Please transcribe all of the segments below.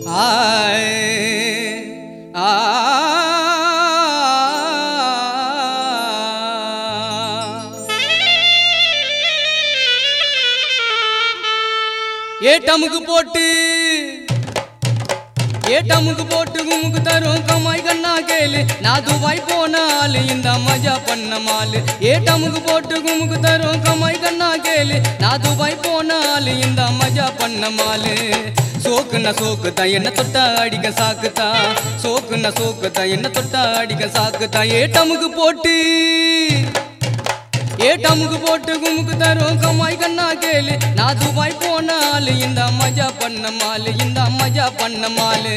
ஏட்டமுக்கு போட்டு ஏட்டமுக்கு போட்டு குமுக்கு தரும் கமாய் கண்ணா கேளு நான் துபாய் போனாலு இந்த மஜா பண்ண மாலு ஏட்டமுக்கு போட்டு குமுக்கு தரும் கமாய் கண்ணா கேளு நான் துபாய் போனாலு இந்த மஜா பண்ண மாலு சோக்குன சோக்குதா என்ன தொட்டா அடிக்க சாக்குதா சோக்குன சோக்குதா என்ன தொட்டா அடிக்க சாக்குதா ஏட்டமுக்கு போட்டு ஏட்டமுக்கு போட்டு குமுக்கு தரும் கமாய் கண்ணா கேளு நான் துபாய் போனாலு இந்த மஜா பண்ண மாலு இந்த மஜா பண்ண மாலு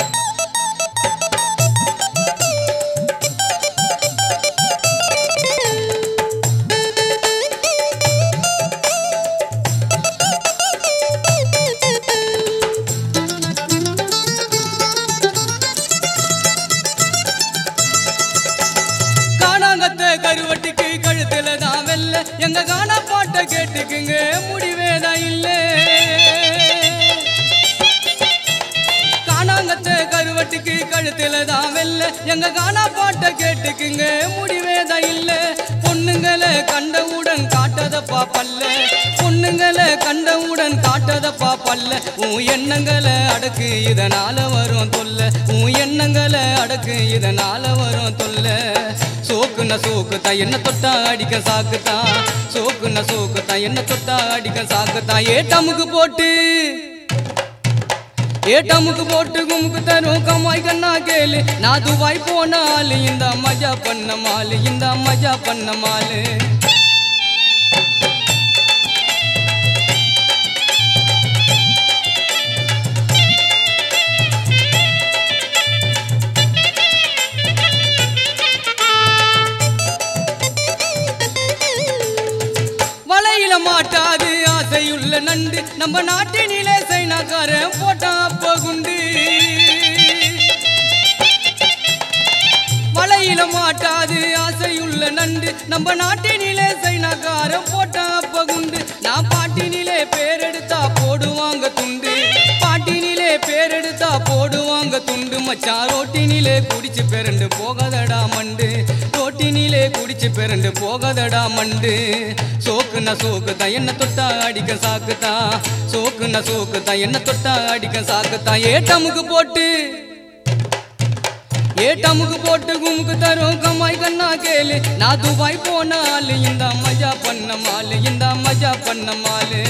காணாங்கத்த கருவட்டிக்கு கழுத்துல தான் வெல்ல எங்க காணா பாட்ட கேட்டுக்குங்க முடிவேதான் இல்ல காணாங்கத்த கருவட்டிக்கு கழுத்துல தான் வெல்ல எங்க காணா பாட்ட கேட்டுக்குங்க முடிவேதான் இல்ல பொண்ணுங்களை கண்டவுடன் காட்டதப்பா பல்ல பொண்ணுங்களை கண்டவுடன் காட்டதப்பா பல்ல உன் எண்ணங்களை அடக்கு இதனால வரும் தொல்ல உன் எண்ணங்களை அடக்கு இதனால வரும் தொல்ல சோக்குன சோக்குதா என்ன தொட்டா அடிக்க சாக்குதா சோக்குன சோக்குதா என்ன தொட்டா அடிக்க சாக்குதா ஏட்டமுக்கு போட்டு ஏட்டமுக்கு போட்டு குமுக்கு தரும் கமாய் கண்ணா கேளு நான் துபாய் போனாலு இந்த மஜா பண்ண மாலு இந்த மஜா பண்ண மாலு வலையில மாட்டாது ஆசையுள்ள நண்டு நம்ம நாட்டினிலே சைனாக்காரன் போட்டா அப்ப குண்டு வலையில மாட்டாது ஆசையுள்ள நண்டு நம்ம நாட்டினிலே சைனாக்காரன் போட்டா அப்ப குண்டு நான் பாட்டினிலே பேரெடுத்தா போடுவாங்க துண்டு பாட்டினிலே பேரெடுத்தா போடுவாங்க துண்டு மச்சான் ரோட்டினிலே குடிச்சு பிறண்டு போகாதடா மண்டு ரோட்டினிலே குடிச்சு பிறண்டு போகாதடா மண்டு சோக்குன சோக்குதா என்ன தொட்டா அடிக்க சாக்குதா சோக்குன சோக்குதா என்ன தொட்டா அடிக்க சாக்குதா ஏட்டமுக்கு போட்டு ஏட்டமுக்கு போட்டு குமுக்கு தரும் கமாய் கண்ணா கேளு நான் துபாய் போனாலு இந்த மஜா பண்ண மாலு இந்த மஜா பண்ண மாலு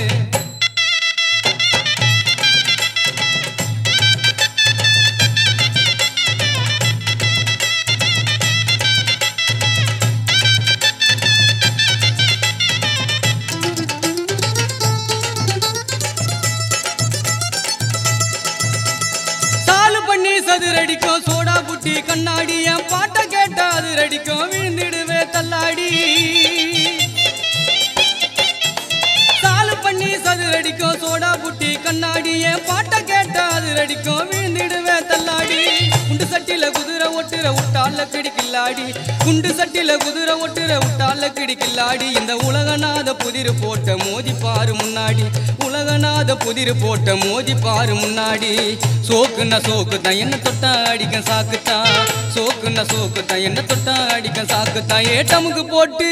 சாலு பண்ணி சதுரடிக்கும் சோடா புட்டி கண்ணாடி என் பாட்டை கேட்டா அது ரடிக்கும் விழுந்திடுவே தள்ளாடி சாலு பண்ணி சதுரடிக்கும் சோடா புட்டி கண்ணாடி என் பாட்டை கேட்டா அது ரடிக்கும் விழுந்திடுவே தள்ளாடி குண்டு சட்டில குதிரை ஒட்டுற விட்டால கிடிக்கில்லாடி குண்டு சட்டில குதிரை ஒட்டுற விட்டால கிடிக்கில்லாடி இந்த உலகநாத புதிர் போட்ட மோதி பாரு முன்னாடி உலகநாத புதிர் போட்ட மோதி பாரு முன்னாடி சோக்குன சோக்கு தான் என்ன தொட்டா அடிக்க சாக்குத்தா சோக்குன சோக்கு தான் என்ன தொட்டா அடிக்க சாக்குத்தா ஏட்டமுக்கு போட்டு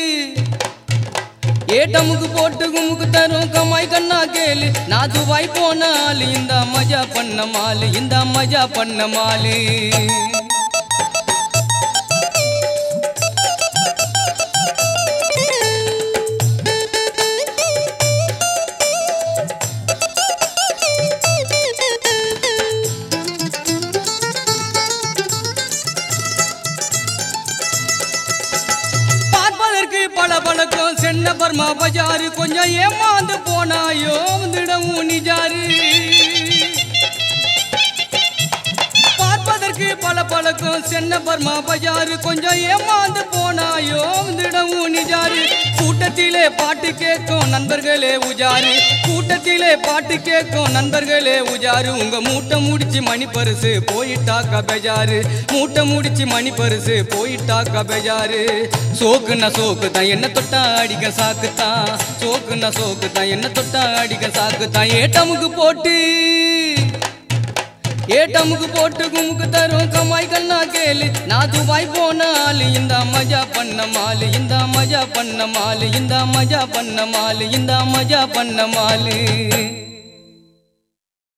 ஏட்டமுக்கு போட்டு குமுக்கு தரும் கமாய் கண்ணா கேளு நான் துபாய் போனாலு இந்த மஜா பண்ண மாலு இந்த மஜா பண்ண மாலு பார்ப்பதற்கு பல பழக்கம் சென்ன பர்மா பஜாரு கொஞ்சம் ஏமாந்து போனாயோ வந்துடவும் நிஜாரு பார்ப்பதற்கு பல பழக்கம் சென்ன பர்மா பஜாரு கொஞ்சம் ஏமாந்து போனாயோ வந்துடவும் நிஜாரு கூட்டத்திலே பாட்டு கேட்கும் நண்பர்களே உஜாரு கூட்டத்திலே பாட்டு கேட்கும் நண்பர்களே உஜாரு உங்க மூட்டை முடிச்சு மணி பரிசு போயிட்டாக்கா பெஜாரு மூட்டை முடிச்சு மணி பரிசு போயிட்டாக்கா பெஜாரு சோக்குன சோக்கு தான் என்ன தொட்டா அடிக்க சாக்குத்தான் சோக்குன சோக்கு தான் என்ன தொட்டா அடிக்க சாக்குத்தான் ஏட்டமுக்கு போட்டு ஏட்டமுக்கு போட்டு குமுக்கு தரும் கமாய் கண்ணா கேளு நான் துபாய் போன ஆளு இந்த மஜா பண்ண மாலு இந்த மஜா பண்ண மாலு இந்த மஜா பண்ண மாலு இந்த மஜா பண்ண மாலு